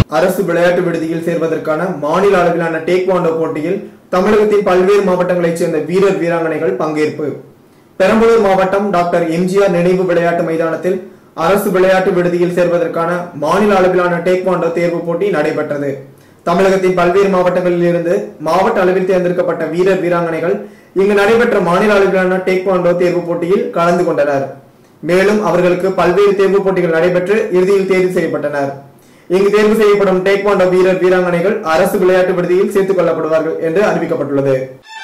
அரசு விளையாட்டு விடுதியில் சேர்வதற்கான மாநில அளவிலான டேக்வாண்டோ போட்டியில் தமிழகத்தின் பல்வேறு மாவட்டங்களைச் சேர்ந்த வீரர் வீராங்கனைகள் பங்கேற்பு பெரம்பலூர் மாவட்டம் டாக்டர் எம்ஜிஆர் நினைவு விளையாட்டு மைதானத்தில் அரசு விளையாட்டு விடுதியில் சேர்வதற்கான மாநில அளவிலான டேக்வாண்டோ தேர்வு போட்டி நடைபெற்றது தமிழகத்தின் பல்வேறு மாவட்டங்களில் இருந்து மாவட்ட அளவில் தேர்ந்தெடுக்கப்பட்ட வீரர் வீராங்கனைகள் இங்கு நடைபெற்ற மாநில அளவிலான டேக்வாண்டோ தேர்வு போட்டியில் கலந்து கொண்டனர் மேலும் அவர்களுக்கு பல்வேறு தேர்வு போட்டிகள் நடைபெற்று இறுதியில் தேர்வு செய்யப்பட்டனர் இங்கு தேர்வு செய்யப்படும் டேக்வாண்டோ வீரர் வீராங்கனைகள் அரசு விளையாட்டு விடுதியில் சேர்த்துக் கொள்ளப்படுவார்கள் என்று அறிவிக்கப்பட்டுள்ளது